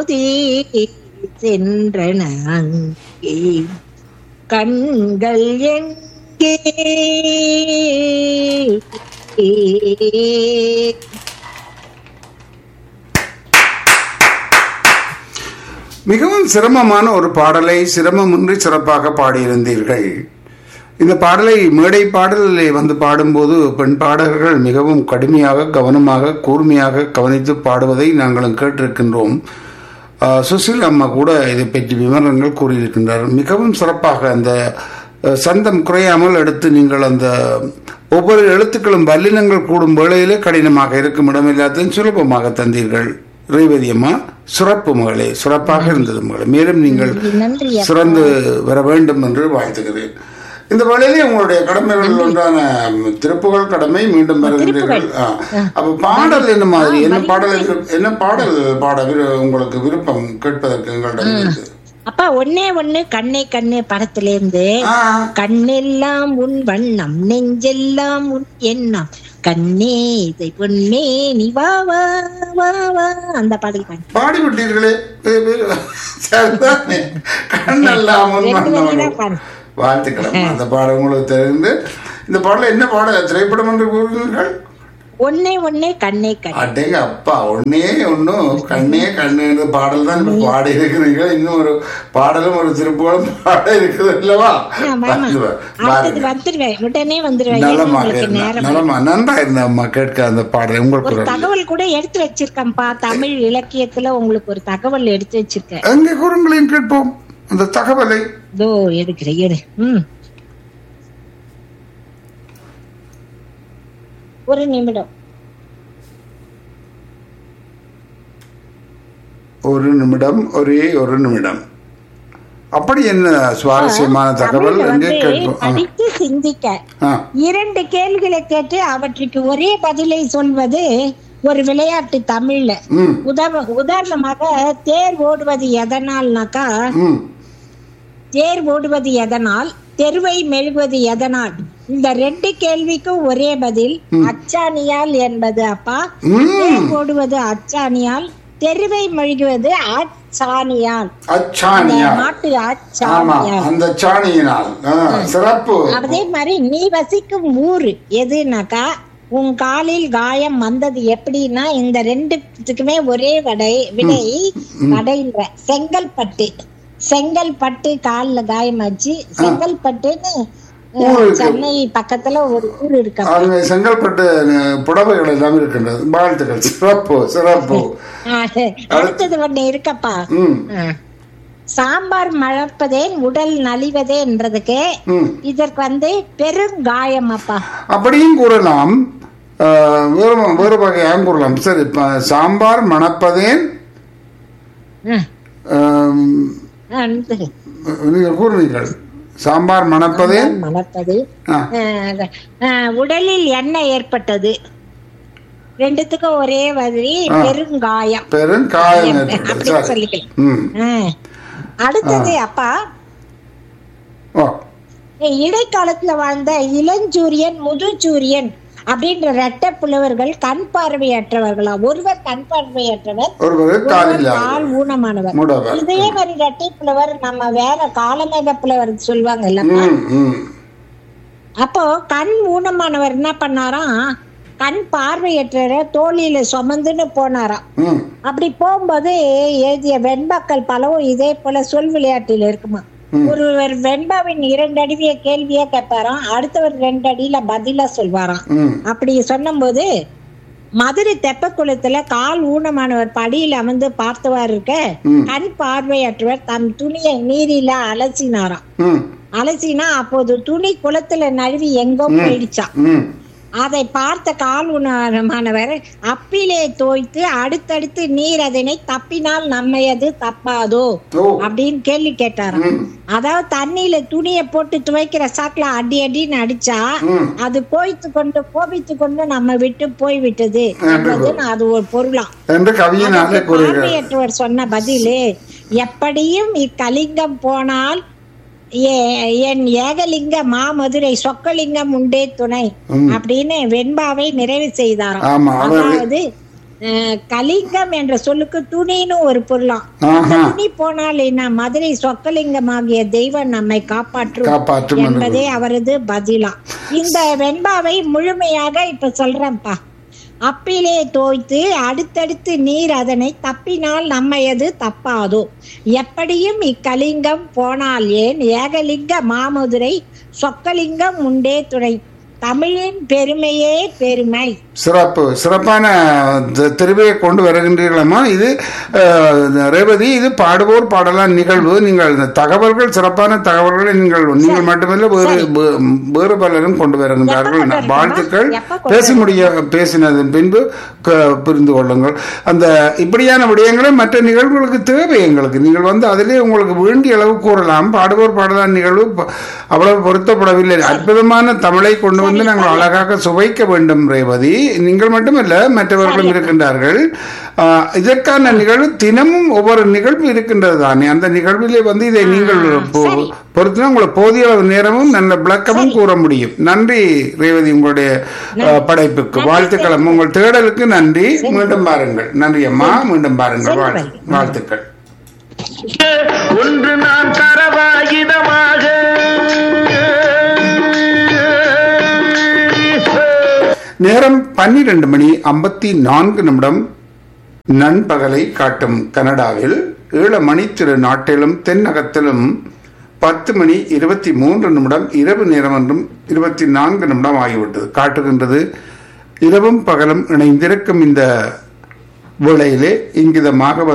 மோதி சென்றன அங்கே கண்கள் எங்கே மிகவும் சிரமமான ஒரு பாடலை சிரமமின்றி சிறப்பாக பாடியிருந்தீர்கள் இந்த பாடலை மேடை பாடலில் வந்து பாடும்போது பெண் பாடகர்கள் மிகவும் கடுமையாக கவனமாக கூர்மையாக கவனித்து பாடுவதை நாங்களும் கேட்டிருக்கின்றோம் ஆஹ், சுசில் அம்மா கூட இதை பற்றி விவரங்கள் கூறியிருக்கின்றார் மிகவும் சிறப்பாக அந்த அஹ், சந்தம் குறையாமல் எடுத்து நீங்கள் அந்த ஒவ்வொரு எழுத்துக்களும் வல்லினங்கள் கூடும் வேளையிலே கடினமாக இருக்கும் இடமில்லாதையும் சுலபமாக தந்தீர்கள் ரேவதி அம்மா சிறப்பு மகளே சிறப்பாக இருந்தது மகளே மேலும் நீங்கள் நன்றி அப்பா. சிறந்து வர வேண்டும் என்று வாழ்த்துகிறேன் இந்த வேளையிலே உங்களுடைய கடமைகள் ஒன்றான ம், திருப்புகழ் கடமை மீண்டும் வருகிறீர்கள் ஆ. அப்ப பாடல் என்ன மாதிரி என்ன பாடல் விரு- என்ன பாடல் பாட விரு- உங்களுக்கு விருப்பம் கேட்பதற்கு எங்களிடம் இருக்கு அப்பா ஒன்னே ஒண்ணு கண்ணே கண்ணு படத்துல இருந்து ஆ, கண்ணெல்லாம் உன் வண்ணம் நெஞ்செல்லாம் உன் எண்ணம் கண்ணே இதை பொன்னே நீ வா வா வா வா அந்த பாடல் பாடு. பாடி விட்டீர்களே இது வி- சரிதானே கண்ணெல்லாம் உன் ரெண்டு வண்ணம். வரிதான் பாடு. வாழ்த்துக்கள் அந்த பாடல் உங்களுக்கு தெரிந்து இந்த பாடல் என்ன பாடல் திரைப்படம் என்று கூறுகிறீர்கள் ஒன்னே ஒண்ணு கண்ணே கண்ணு அடேங்க அப்பா ஒன்னே ஒன்னும் கண்ணே கண்ணுன்ற பாடல் தான் இப்ப பாடி இருக்கிறீங்க இன்னும் ஒரு பாடலும் ஒரு திருப்புகளும் பாட இருக்குது அல்லவா ஆமா, ஆமா. பாருங்க. அடுத்தது வந்துருவேன் உடனே வந்துருவேன் ஏன்னா நலமாக உங்களுக்கு இருந்தா- நேரம் நலமா நன்றா இருந்த அம்மா கேட்க அந்த பாடல் உங்கள் ஒரு குரல் தகவல் கூட எடுத்து வச்சிருக்கேன்ப்பா தமிழ் இலக்கியத்துல உங்களுக்கு ஒரு தகவல் எடுத்து வச்சிருக்கேன் எங்க குரங்களையும் கேட்போம் அந்த தகவலை இதோ எடுக்கிறேன் எடு ம் ஒரு நிமிடம் ஒரு நிமிடம் ஒரே ஒரு நிமிடம் அப்படி என்ன சுவாரஸ்யமான தகவல் தமிழ்ல எங்கே வந்து கேட்போம் ஆ. படித்து சிந்திக்க ஆ இரண்டு கேள்விகளை கேட்டு அவற்றுக்கு ஒரே பதிலை சொல்வது ஒரு விளையாட்டு தமிழ்ல ம் உதாரண உதாரணமாக தேர் ஓடுவது எதனால்னாக்கா ம் தேர் ஓடுவது எதனால் தெருவை மெழுகுவது எதனால் இந்த ரெண்டு கேள்விக்கும் ஒரே பதில் அச்சாணியால் என்பது அப்பா ம் தேர் ஓடுவது அச்சாணியால் தெருவை மெழுகுவது அச்சாணியால் அந்த அச்சாணியா நாட்டு ஆமா அச்சாணியால் அந்த சாணியினால் ஆ, சிறப்பு அதே மாதிரி நீ வசிக்கும் ஊர் எதுனாக்கா உன் காலில் காயம் வந்தது எப்படின்னா இந்த ரெண்டுத்துக்குமே ஒரே வடை விடை வடைன்ற செங்கல்பட்டு செங்கல்பட்டு கால்ல காயமாச்சு செங்கல்பட்டுன்னு அஹ், ஊர் இருக்கு. சென்னை பக்கத்துல ஒரு ஊர் இருக்கு அங்கே செங்கல்பட்டு அஹ், புடவைகள் எல்லாம் இருக்கின்றது வாழ்த்துக்கள் சிறப்பு சிறப்பு அஹ், அடுத்தது ஒண்ணு இருக்கப்பா ம் அஹ். சாம்பார் மழப்பதேன் உடல் நலிவதேன்றதுக்கு ம் இதற்கு வந்து பெருங்காயம் அப்பா அப்படியும் கூறலாம் அஹ், வேறு வேறு வகையாக கூறலாம் சரி இப்ப சாம்பார் மணப்பதேன் அஹ், அஹ், அந்த நீங்கள் கூறுனீர்கள் சாம்பார் மணப்பதேன் மணப்பது ஆ, அஹ், அஹ், உடலில் எண்ணெய் ஏற்பட்டது ரெண்டுத்துக்கும் ஒரே மாதிரி பெருங்காயம் பெருங்காயம் ஏற்பட்டது. அப்படி சரி சொல்லிக்கலாம் ம் அஹ். அடுத்தது அப்பா ஓ இடைக்காலத்துல வாழ்ந்த இளஞ்சூரியன் முதுச்சூரியன் அப்படின்ற ரெட்ட புலவர்கள் கண் பார்வையற்றவர்களா ஒருவர் கண் பார்வையற்றவர் ஒருவர் காலில் கால் ஊனமானவர் முடவர் இதே மாதிரி ரெட்டை புலவர் நம்ம வேற காலமேக புலவர் சொல்லுவாங்க இல்லப்பா ம் ம் அப்போ கண் ஊனமானவர் என்ன பண்ணாராம் கண் பார்வையற்ற தோழியில சுமந்துன்னு போனாராம் ம் அப்படி போகும்போது எழுதிய வெண்பாக்கள் பலவும் இதே போல சொல் விளையாட்டில் இருக்குமா ஒருவர் வெண்பாவின் இரண்டு அடிவிய கேள்வியா கேட்பாராம் அடுத்தவர் ரெண்டு அடியில பதிலா சொல்வாராம் ம் அப்படி சொன்னபோது மதுரை தெப்பக்குளத்துல கால் ஊனமானவர் படியில் அமர்ந்து பார்த்தவாறு இருக்க ம். கண் பார்வையற்றவர் தம் துணியை நீரில அலசினாராம் ம் அலசினா அப்போது துணி குளத்துல நழுவி எங்கோ போயிடுச்சாம் ம் அதை பார்த்த கால் உணரமானவர் அப்பிலே தோய்த்து அடுத்தடுத்து நீர் அதனை தப்பினால் நம்மையது தப்பாதோ ஓ அப்படின்னு கேள்வி கேட்டாராம் ம் அதாவது தண்ணியில துணியை போட்டு துவைக்கிற சாக்குல அடி அடின்னு அடிச்சா ம் அது போய்த்து கொண்டு கோபித்து கொண்டு நம்ம விட்டு போய் விட்டது என்பது அது ஒரு பொருளாம் என்று கவியினாலே அதற்கு கூறுகிறார் பார்வையற்றவர் சொன்ன பதிலு எப்படியும் இக்கலிங்கம் போனால் ஏ- என் ஏகலிங்க மாமதுரை சொக்கலிங்கம் உண்டே துணை ம். அப்படின்னு வெண்பாவை நிறைவு செய்தாராம் ஆமா அவர் அதாவது அஹ், கலிங்கம் என்ற சொல்லுக்கு துணின்னு ஒரு பொருளாம் ஆஹா துணி போனால் என்ன மதுரை சொக்கலிங்கமாகிய தெய்வம் நம்மை காப்பாற்றும் காப்பாற்றும் என்று என்பதே அவரது பதிலா இந்த வெண்பாவை முழுமையாக இப்ப சொல்றேன்ப்பா அப்பிலே தோய்த்து அடுத்தடுத்து நீர் அதனை தப்பினால் நம்மையது தப்பாதோ எப்படியும் இக்கலிங்கம் போனால் ஏன் ஏகலிங்க மாமதுரை சொக்கலிங்கம் உண்டே துணை தமிழின் பெருமையே பெருமை சிறப்பு சிறப்பான தி- திருவையை கொண்டு வருகின்றீர்களம்மா இது அஹ், ரேவதி இது பாடுவோர் பாடலாம் நிகழ்வு நீங்கள் இந்த தகவல்கள் சிறப்பான தகவல்களை நீங்கள் நீங்கள் மட்டுமல்ல வேறு வே- வேறு பலரும் கொண்டு வருகின்றார்கள் எப்ப கொண்டு வரட்டுமா? வாழ்த்துக்கள் எப்ப கொண்டு பேச முடிய பேசினதன் பின்பு க- புரிந்து கொள்ளுங்கள் அந்த இப்படியான விடயங்களை மற்ற நிகழ்வுகளுக்கு தேவை எங்களுக்கு நீங்கள் வந்து அதிலே உங்களுக்கு வேண்டிய அளவு கூறலாம் பாடுவோர் பாடலாம் நிகழ்வு ப- அவ்வளவு பொருத்தப்படவில்லை அற்புதமான தமிழை கொண்டு வந்து நாங்கள் அழகாக சுவைக்க வேண்டும் ரேவதி நீங்கள் மட்டுமல்ல மற்றவர்களும் இருக்கின்றார்கள் ஆஹ், இதற்கான நிகழ்வு தினமும் ஒவ்வொரு நிகழ்வு இருக்கின்றது தானே அந்த நிகழ்விலே வந்து இதை நீங்கள் பொ- பொறுத்தினா உங்களுக்கு போதிய அளவு நேரமும் நல்ல விளக்கமும் கூற முடியும் நன்றி ரேவதி உங்களுடைய ஆஹ், படைப்புக்கு வாழ்த்துக்கள் உங்கள் தேடலுக்கு நன்றி மீண்டும் பாருங்கள் நன்றி அம்மா மீண்டும் பாருங்கள் வாழ்- வாழ்த்துக்கள் ஒன்று நான் தரவாயுதமாக நேரம் பன்னிரண்டு மணி ஐம்பத்தி நான்கு நிமிடம் நண்பகலை காட்டும் கனடாவில் ஏழு மணி திரு நாட்டிலும் தென்னகத்திலும் பத்து மணி இருபத்தி மூன்று நிமிடம் இரவு நேரம் என்றும் இருபத்தி நான்கு நிமிடம் ஆகிவிட்டது காட்டுகின்றது இரவும் பகலும் இணைந்திருக்கும் இந்த வேளையிலே இங்கிதமாக